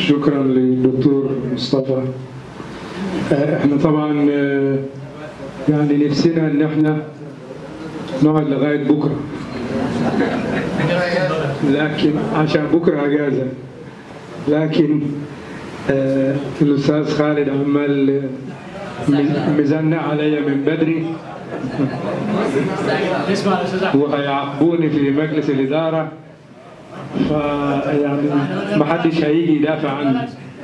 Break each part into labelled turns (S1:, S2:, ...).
S1: شكرا للدكتور مصطفى آه، احنا طبعا آه، يعني نفسنا ان احنا نقعد لغايه بكره لكن عشان بكره اجازه لكن آه، الاستاذ خالد عمال آه، مز- مزنق عليا من بدري وهيعاقبوني في مجلس الاداره فيعني ما حدش هيجي يدافع عني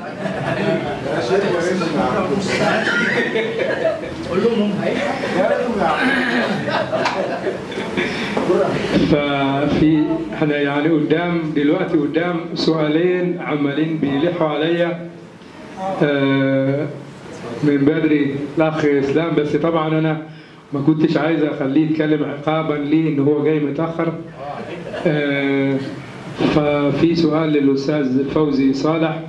S1: ففي احنا يعني قدام دلوقتي قدام سؤالين عمالين بيلحوا عليا آه، من بدري الاخ اسلام بس طبعا انا ما كنتش عايز اخليه يتكلم عقابا ليه ان هو جاي متاخر آه، ففي سؤال للاستاذ فوزي صالح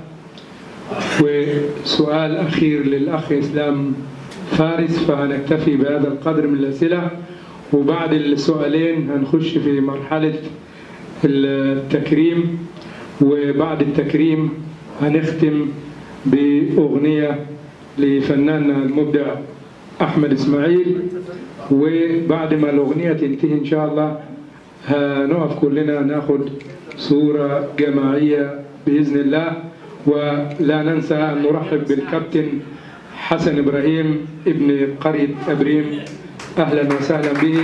S1: وسؤال اخير للاخ اسلام فارس فهنكتفي بهذا القدر من الاسئله وبعد السؤالين هنخش في مرحله التكريم وبعد التكريم هنختم باغنيه لفناننا المبدع احمد اسماعيل وبعد ما الاغنيه تنتهي ان شاء الله هنقف كلنا ناخد صوره جماعيه باذن الله ولا ننسى ان نرحب بالكابتن حسن ابراهيم ابن قريه ابريم اهلا وسهلا به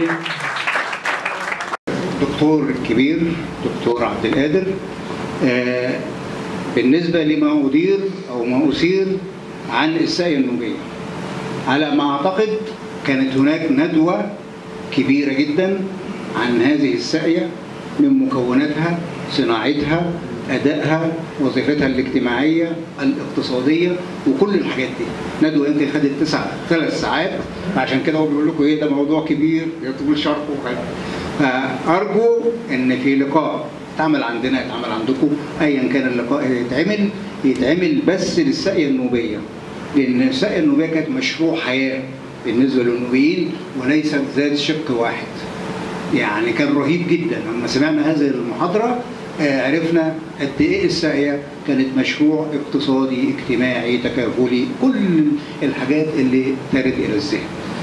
S2: دكتور كبير دكتور عبد القادر آه، بالنسبة لما أدير أو ما أثير عن الساقية النوبية على ما أعتقد كانت هناك ندوة كبيرة جدا عن هذه الساقية من مكوناتها صناعتها أدائها وظيفتها الاجتماعية الاقتصادية وكل الحاجات دي ندوة يمكن خدت تسع ثلاث ساعات عشان كده هو بيقول لكم ايه ده موضوع كبير يطول شرحه وكده فأرجو إن في لقاء اتعمل عندنا اتعمل عندكم أيا كان اللقاء اللي يتعمل يتعمل بس للساقية النوبية لأن الساقية النوبية كانت مشروع حياة بالنسبة للنوبيين وليست ذات شق واحد يعني كان رهيب جدا لما سمعنا هذه المحاضرة آه، عرفنا قد ايه الساقية كانت مشروع اقتصادي اجتماعي تكافلي كل الحاجات اللي ترد الى الذهن.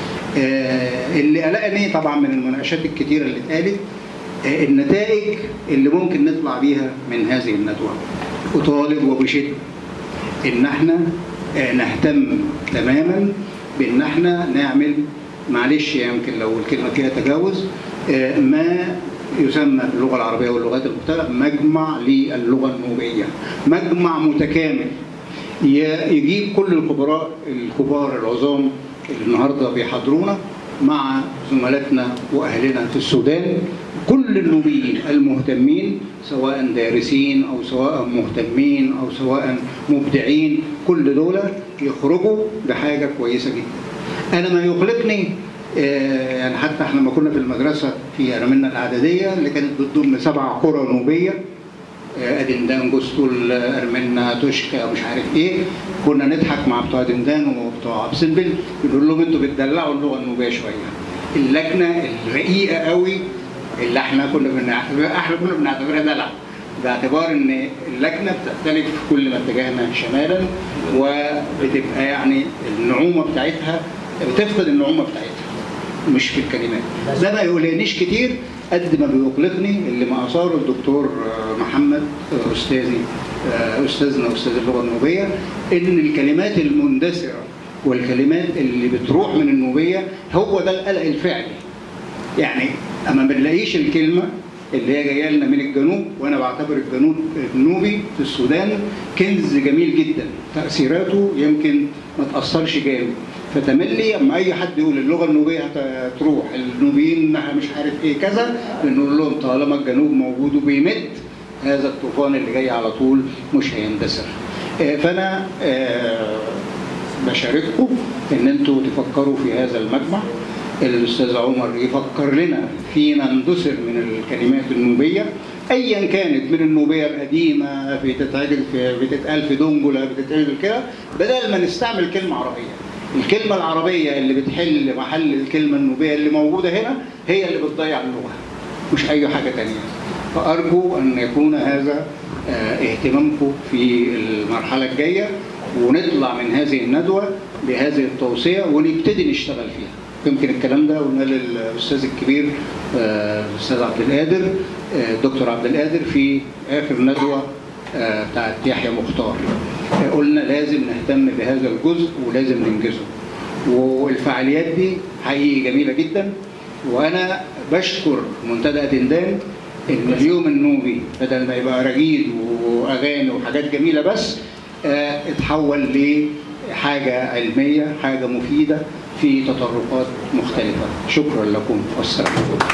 S2: آه، اللي قلقني طبعا من المناقشات الكتيرة اللي اتقالت آه، النتائج اللي ممكن نطلع بيها من هذه الندوة. أطالب وبشدة إن احنا آه، نهتم تماما بإن احنا نعمل معلش يمكن لو الكلمة فيها تجاوز آه، ما يسمى في اللغة العربية واللغات المختلفة مجمع للغة النوبية مجمع متكامل ي- يجيب كل الخبراء الكبار العظام اللي النهارده بيحضرونا مع زملاتنا واهلنا في السودان كل النوبيين المهتمين سواء دارسين او سواء مهتمين او سواء مبدعين كل دول يخرجوا بحاجه كويسه جدا. انا ما يقلقني آه، يعني حتى احنا لما كنا في المدرسه في ارمنا الاعداديه اللي كانت بتضم سبع قرى نوبيه آه، ادندان جستول آه، ارمنا توشكا مش عارف ايه كنا نضحك مع بتوع دندان وبتوع سنبل بنقول لهم انتوا بتدلعوا اللغه النوبيه شويه اللكنه الرقيقه قوي اللي احنا كنا بنعتبرها احنا كنا بنعتبرها دلع باعتبار ان اللكنه بتختلف كل ما اتجهنا شمالا وبتبقى يعني النعومه بتاعتها بتفقد النعومه بتاعتها مش في الكلمات ده ما يقولنيش كتير قد ما بيقلقني اللي ما اثاره الدكتور آه، محمد آه، استاذي آه، استاذنا استاذ اللغه النوبيه ان الكلمات المندثره والكلمات اللي بتروح من النوبيه هو ده القلق الفعلي يعني اما ما بنلاقيش الكلمه اللي هي جايه لنا من الجنوب وانا بعتبر الجنوب النوبي في السودان كنز جميل جدا تاثيراته يمكن ما تاثرش جامد فتملي اما اي حد يقول اللغه النوبيه هتروح النوبيين مش عارف ايه كذا بنقول لهم طالما الجنوب موجود وبيمد هذا الطوفان اللي جاي على طول مش هيندثر آه، فانا آه، بشارككم ان انتوا تفكروا في هذا المجمع الاستاذ عمر يفكر لنا فينا ندثر من الكلمات النوبيه ايا كانت من النوبيه القديمه بتتعدل في بتتقال في دنجله بتتقال كده بدل ما نستعمل كلمه عربيه الكلمه العربيه اللي بتحل محل الكلمه النوبيه اللي موجوده هنا هي اللي بتضيع اللغه مش اي حاجه تانية فارجو ان يكون هذا آه، اهتمامكم في المرحله الجايه ونطلع من هذه الندوه بهذه التوصيه ونبتدي نشتغل فيها يمكن الكلام ده قلنا للاستاذ الكبير آه، الاستاذ عبد القادر آه، الدكتور عبد القادر في اخر ندوه آه، بتاعت يحيى مختار آه، قلنا لازم نهتم بهذا الجزء ولازم ننجزه والفعاليات دي حقيقي جميله جدا وانا بشكر منتدى دندان ان اليوم النوبي بدل ما يبقى رجيل واغاني وحاجات جميله بس آه، اتحول لحاجه علميه حاجه مفيده في تطرقات مختلفه شكرا لكم والسلام عليكم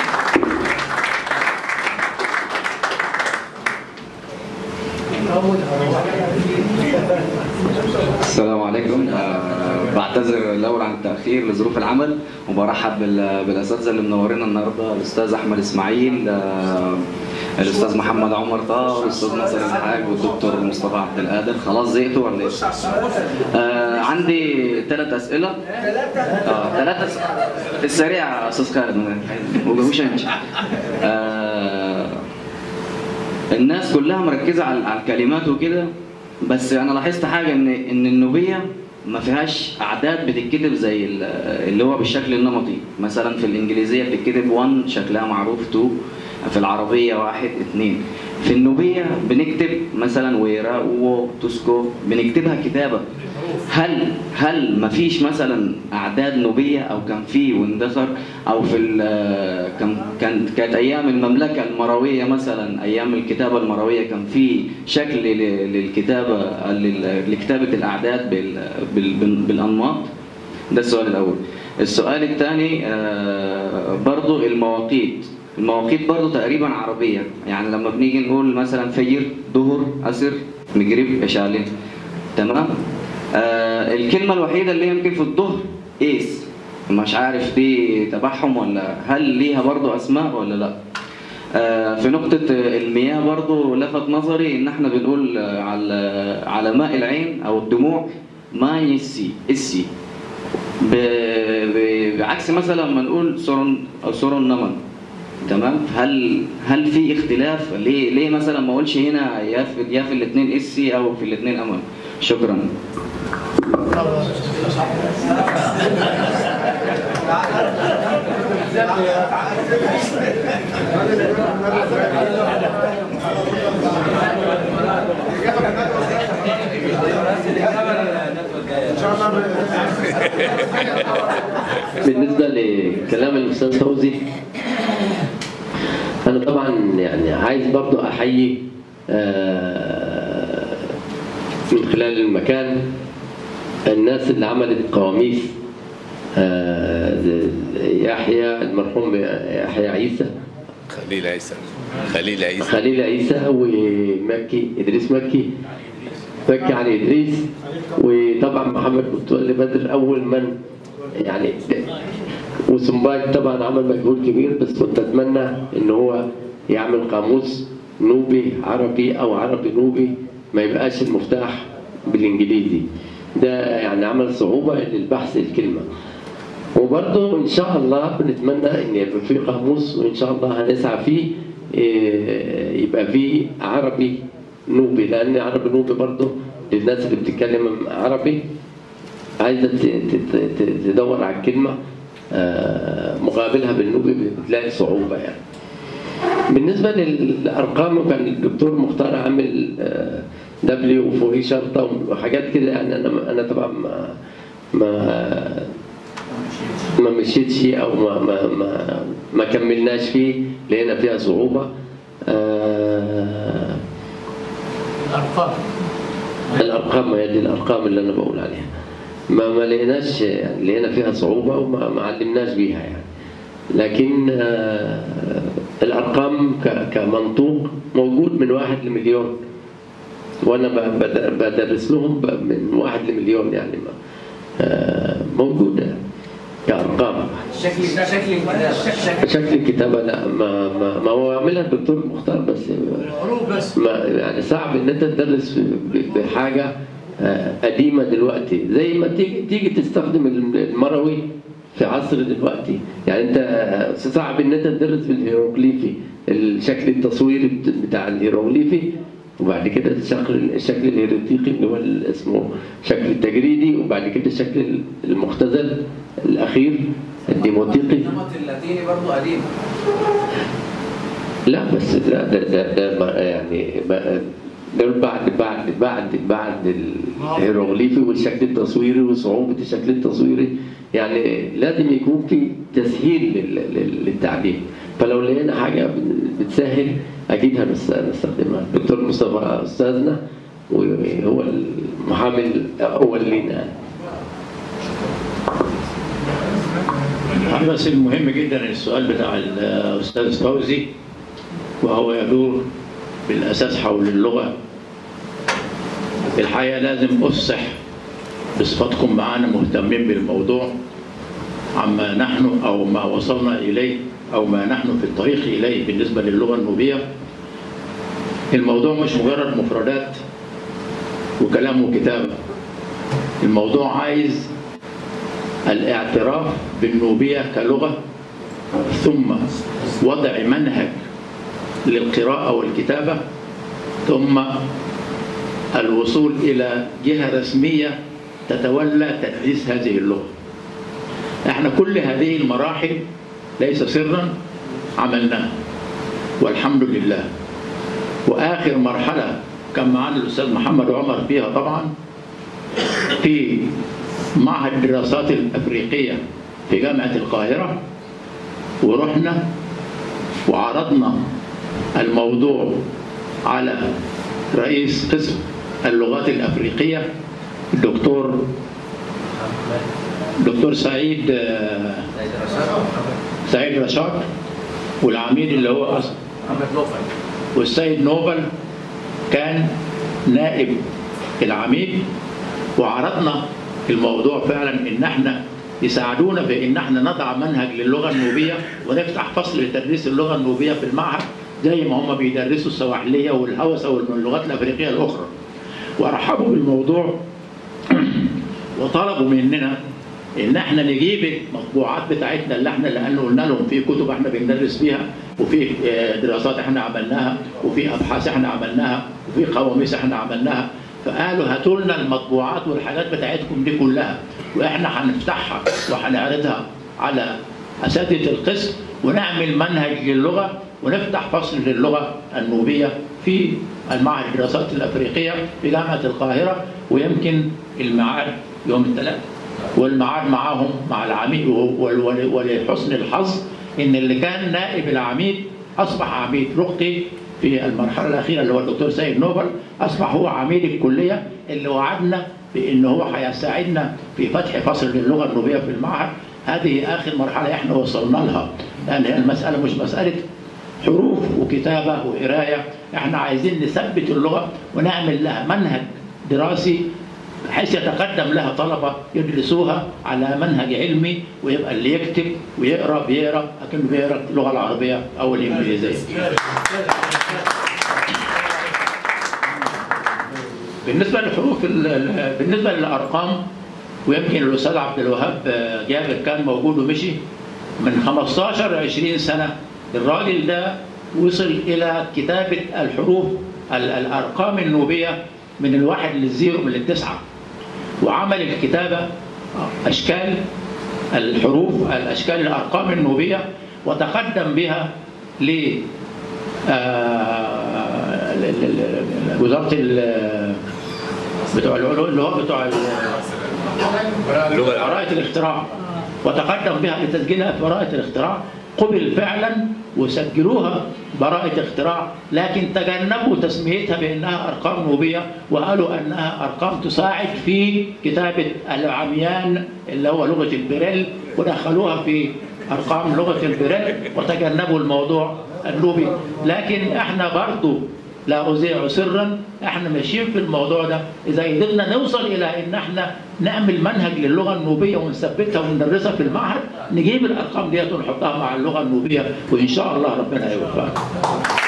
S3: السلام عليكم آه، بعتذر الاول عن التاخير لظروف العمل وبرحب بال- بالاساتذه اللي منورينا النهارده الاستاذ احمد اسماعيل آه، الاستاذ محمد عمر طه والاستاذ ناصر الحاج والدكتور مصطفى عبد القادر خلاص زهقتوا ولا ايه؟ آه عندي ثلاث اسئله اه ثلاث اسئله السريع يا استاذ خالد ما وجهوش انت آه الناس كلها مركزه على على الكلمات وكده بس انا لاحظت حاجه ان ان النوبيه ما فيهاش اعداد بتتكتب زي ال- اللي هو بالشكل النمطي مثلا في الانجليزيه بتتكتب 1 شكلها معروف 2 في العربيه واحد اثنين في النوبيه بنكتب مثلا ويرا و تسكو بنكتبها كتابه هل هل ما فيش مثلا اعداد نوبيه او كان في واندثر او في ال- كان كانت كانت ايام المملكه المرويه مثلا ايام الكتابه المرويه كان في شكل ل- للكتابه لل- لكتابه الاعداد بال- بال- بال- بالانماط ده السؤال الاول السؤال الثاني آه، برضو المواقيت المواقيت برضو تقريبا عربيه يعني لما بنيجي نقول مثلا فجر ظهر عصر مغرب عشاء تمام آه الكلمة الوحيدة اللي يمكن في الظهر ايس مش عارف دي تبعهم ولا هل ليها برضو اسماء ولا لا آه في نقطة المياه برضو لفت نظري ان احنا بنقول آه، على على ماء العين او الدموع ما يسي اسي ب... ب... بعكس مثلا لما نقول سورون او سورون نمن تمام هل هل في اختلاف ليه ليه مثلا ما اقولش هنا يا في يا في الاثنين اسي او في الاثنين امل شكرا
S4: بالنسبة لكلام الأستاذ فوزي أنا طبعا يعني عايز برضو أحيي آه، من خلال المكان الناس اللي عملت قواميس آه، يحيى المرحوم يحيى عيسى
S5: خليل عيسى خليل عيسى
S4: خليل عيسى ومكي ادريس مكي مكي علي ادريس وطبعا محمد متولي بدر اول من يعني وسمباك طبعا عمل مجهود كبير بس كنت اتمنى ان هو يعمل قاموس نوبي عربي او عربي نوبي ما يبقاش المفتاح بالانجليزي ده يعني عمل صعوبه للبحث الكلمه وبرضه ان شاء الله بنتمنى ان يبقى في قاموس وان شاء الله هنسعى فيه إيه، يبقى فيه عربي نوبي لان عربي نوبي برضه للناس اللي بتتكلم عربي عايزه ت- ت- ت- تدور على الكلمه آه، مقابلها بالنوبي بتلاقي صعوبه يعني. بالنسبه للارقام كان الدكتور مختار عامل دبليو وفوقيه شرطه وحاجات كده يعني انا انا طبعا ما ما ما مشيتش او ما ما ما, ما كملناش فيه لقينا فيها صعوبه آه
S6: الارقام
S4: الارقام ما هي دي الارقام اللي انا بقول عليها ما ما لقيناش يعني لقينا فيها صعوبه وما ما علمناش بيها يعني لكن آه الارقام ك- كمنطوق موجود من واحد لمليون وانا ب- بد- بدرس لهم ب- من واحد لمليون يعني ما آه موجوده كارقام
S6: شكل شكل الكتابه شكل
S4: شكل الكتابه لا ما ما, ما هو عاملها الدكتور مختار بس
S6: الحروف بس
S4: ما يعني صعب ان انت تدرس ب- بحاجه آه، قديمه دلوقتي زي ما تيجي تيجي تستخدم المروي في عصر دلوقتي يعني انت آه، صعب ان انت تدرس بالهيروغليفي الشكل التصويري بت- بتاع الهيروغليفي وبعد كده الشكل الشكل الهيروغليفي اللي هو ال- اسمه شكل التجريدي وبعد كده الشكل المختزل الاخير الديموتيقي
S3: النمط اللاتيني برضه قديم
S4: لا بس ده ده ده, ده ما- يعني ما- دول بعد بعد بعد بعد الهيروغليفي والشكل التصويري وصعوبة الشكل التصويري يعني لازم يكون في تسهيل لل- لل- للتعليم فلو لقينا حاجة بتسهل أكيد هنست- هنستخدمها الدكتور مصطفى أستاذنا وهو المحامي الأول لينا
S7: بس المهم جدا السؤال بتاع الاستاذ فوزي وهو يدور بالاساس حول اللغه الحقيقه لازم افصح بصفتكم معانا مهتمين بالموضوع عما نحن او ما وصلنا اليه او ما نحن في الطريق اليه بالنسبه للغه النوبيه الموضوع مش مجرد مفردات وكلام وكتابه الموضوع عايز الاعتراف بالنوبية كلغة ثم وضع منهج للقراءة والكتابة ثم الوصول إلى جهة رسمية تتولى تدريس هذه اللغة احنا كل هذه المراحل ليس سرا عملناها والحمد لله وآخر مرحلة كان معانا الأستاذ محمد عمر فيها طبعا في معهد الدراسات الأفريقية في جامعة القاهرة ورحنا وعرضنا الموضوع على رئيس قسم اللغات الأفريقية الدكتور دكتور سعيد آه، سعيد رشاد والعميد اللي هو أصلا
S3: محمد لوفر
S7: والسيد نوبل كان نائب العميد وعرضنا الموضوع فعلا ان احنا يساعدونا في ان احنا نضع منهج للغه النوبيه ونفتح فصل لتدريس اللغه النوبيه في المعهد زي ما هم بيدرسوا السواحليه والهوسه واللغات الافريقيه الاخرى ورحبوا بالموضوع وطلبوا مننا ان احنا نجيب المطبوعات بتاعتنا اللي احنا لانه قلنا لهم في كتب احنا بندرس فيها وفي آه، دراسات احنا عملناها وفي ابحاث احنا عملناها وفي قواميس احنا عملناها فقالوا هاتوا لنا المطبوعات والحاجات بتاعتكم دي كلها واحنا هنفتحها وهنعرضها على اساتذه القسم ونعمل منهج للغه ونفتح فصل للغه النوبيه في المعهد الدراسات الافريقيه في جامعه القاهره ويمكن الميعاد يوم الثلاثاء والميعاد معاهم مع العميد ول- ول- ولحسن الحظ ان اللي كان نائب العميد اصبح عميد رقي في المرحله الاخيره اللي هو الدكتور سيد نوبل اصبح هو عميد الكليه اللي وعدنا بان هو هيساعدنا في فتح فصل للغه النوبيه في المعهد هذه اخر مرحله احنا وصلنا لها لان هي المساله مش مساله حروف وكتابه وقرايه احنا عايزين نثبت اللغه ونعمل لها منهج دراسي بحيث يتقدم لها طلبة يدرسوها على منهج علمي ويبقى اللي يكتب ويقرأ بيقرأ لكنه بيقرأ اللغة العربية أو الإنجليزية بالنسبة للحروف ال- ال- بالنسبة للأرقام ويمكن الأستاذ عبد الوهاب آه، جابر كان موجود ومشي من 15 ل 20 سنة الراجل ده وصل إلى كتابة الحروف ال- الأرقام النوبية من الواحد للزيرو من التسعة وعمل الكتابة أشكال الحروف الأشكال الأرقام النوبية وتقدم بها ل آه، ل- ل- ل- وزارة ال- بتوع العلو- اللي هو بتوع ال-
S5: اللغة العربية
S7: براءة الاختراع وتقدم بها لتسجيلها في براءة الاختراع قبل فعلا وسجلوها براءة اختراع لكن تجنبوا تسميتها بأنها أرقام نوبية وقالوا أنها أرقام تساعد في كتابة العميان اللي هو لغة البريل ودخلوها في أرقام لغة البريل وتجنبوا الموضوع النوبي لكن احنا برضو لا أذيع سرا احنا ماشيين في الموضوع ده اذا قدرنا نوصل الى ان احنا نعمل منهج للغه النوبيه ونثبتها وندرسها في المعهد نجيب الارقام ديت ونحطها مع اللغه النوبيه وان شاء الله ربنا يوفقنا